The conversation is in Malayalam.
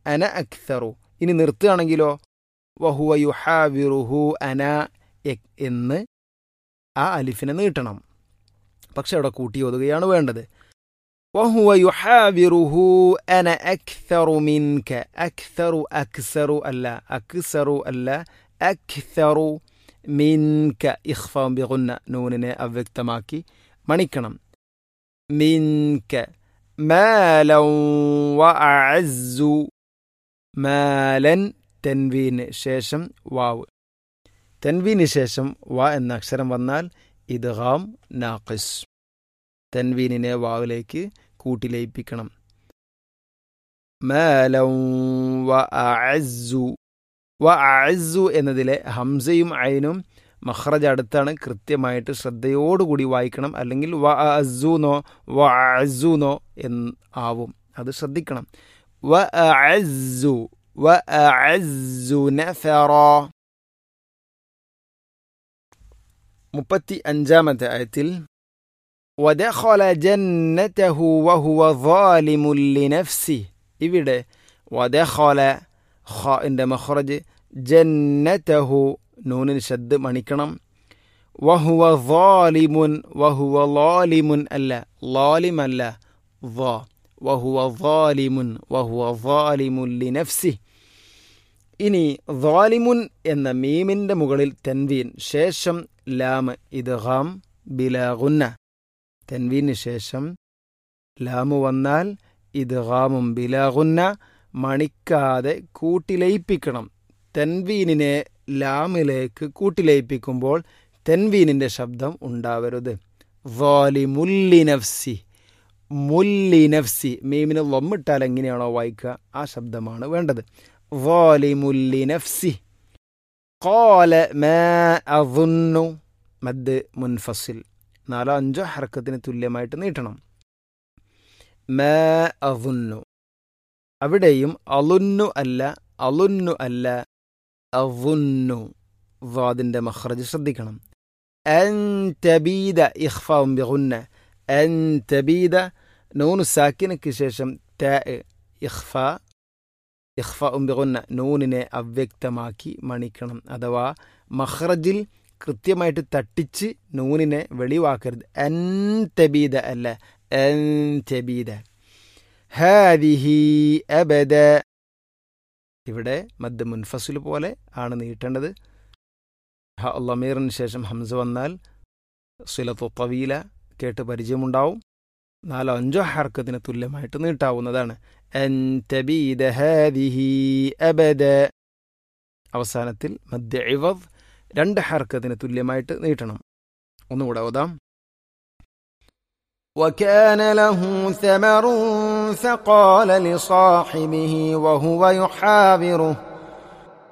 അന അക്തറു ഇനി നിർത്തുകയാണെങ്കിലോ വഹുവ യുഹാവിറുഹു അന എ- എന്ന് ആ അലിഫിനെ നീട്ടണം പക്ഷെ അവിടെ കൂട്ടി ഒതുകയാണ് വേണ്ടത് വഹുവ യുഹാവിറുഹു അന അക്തറു മിൻക അക്തറു അക്സറു അല്ല അക്സറു അല്ല അക്തറു മിൻക ഇഖ്ഫാം ബിഗുന്ന നൂനിനെ അവ്യക്തമാക്കി മണിക്കണം മിൻക മാലൻ വഅഅസ്സു മാലൻ തെൻവീന് ശേഷം വാവ് തെൻവീന് ശേഷം വ എന്ന അക്ഷരം വന്നാൽ ഇദ്ഗാം നാഖിസ് തെൻവീനിനെ വാവിലേക്ക് കൂട്ടിലയിപ്പിക്കണം മാലൻ വഅഅസ്സു വഅഅസ്സു എന്നതിലെ ഹംസയും ഐനും മഖ്റജ് അടുത്താണ് കൃത്യമായിട്ട് ശ്രദ്ധയോടുകൂടി വായിക്കണം അല്ലെങ്കിൽ വ അസുനോ വ അസുനോ എന്ന് ആവും അത് ശ്രദ്ധിക്കണം വ അസു വ അസു നഫറ മുപ്പത്തി അഞ്ചാമത്തെ ആയത്തിൽ وَدَخَلَ جَنَّتَهُ وَهُوَ ظَالِمٌ لِنَفْسِهِ ഇവിടെ വദഖല ഖാഇന്റെ മഖ്റജ് ജന്നതഹു നൂനിന് ശബ്ദ് മണിക്കണം വഹുവ ظالിമുൻ വഹുവ ലാലിമുൻ അല്ല ലാലിം അല്ല ظ വഹുവ ظالിമുൻ വഹുവ ظالിമുൻ ലിനഫ്സി ഇനി ظالിമുൻ എന്ന മീമിന്റെ മുകളിൽ തൻവീൻ ശേഷം ലാം ഇദ്ഗാം ബിലാഗുന്ന തൻവീന് ശേഷം ലാമു വന്നാൽ ഇദ്ഗാമും ബിലാഗുന്ന മണിക്കാതെ കൂട്ടിലയിപ്പിക്കണം തെൻവീനിനെ ലാമിലേക്ക് കൂട്ടിലയിപ്പിക്കുമ്പോൾ തെൻവീനിന്റെ ശബ്ദം ഉണ്ടാവരുത് വാലിമുല്ലി നഫ്സി മുല്ലി നഫ്സി മീമിന് ലൊമ്മിട്ടാൽ എങ്ങനെയാണോ വായിക്കുക ആ ശബ്ദമാണ് വേണ്ടത് വാലിമുല്ലി നഫ്സി قال ما أظن മദ് മുൻഫസിൽ നാലോ അഞ്ചോ ഹർക്കത്തിന് തുല്യമായിട്ട് നീട്ടണം മാ അവുന്നു അവിടെയും അലുന്നു അല്ല അലുന്നു അല്ല അവുന്നു വാദിന്റെ മഖ്റജ് ശ്രദ്ധിക്കണം അൻ തബീദ ഇഖ്ഫാവും ബിഗുന്ന അൻ തബീദ നൂനു സാക്കിനയ്ക്ക് ശേഷം ത ഇഖ്ഫ ഇഖ്ഫ ബിഗുന്ന നൂനിനെ അവ്യക്തമാക്കി മണിക്കണം അഥവാ മഖ്റജിൽ കൃത്യമായിട്ട് തട്ടിച്ച് നൂനിനെ വെളിവാക്കരുത് അൻ തബീദ അല്ല അൻ തബീദ ഹാദിഹി അബദ ഇവിടെ മദ് മുൻഫസിൽ പോലെ ആണ് നീട്ടേണ്ടത് ഹ ലമീറിന് ശേഷം ഹംസ വന്നാൽ സുലത്തു തവീല കേട്ട് പരിചയമുണ്ടാവും നാലോ അഞ്ചോ ഹർക്കത്തിന് തുല്യമായിട്ട് നീട്ടാവുന്നതാണ് അൻ തബീദ ഹാദിഹി അബദ അവസാനത്തിൽ മദ്യ ഇവദ് രണ്ട് ഹർക്കത്തിന് തുല്യമായിട്ട് നീട്ടണം ഒന്നുകൂടെ ഓതാം وكان له ثمر فقال لصاحبه وهو يحاوره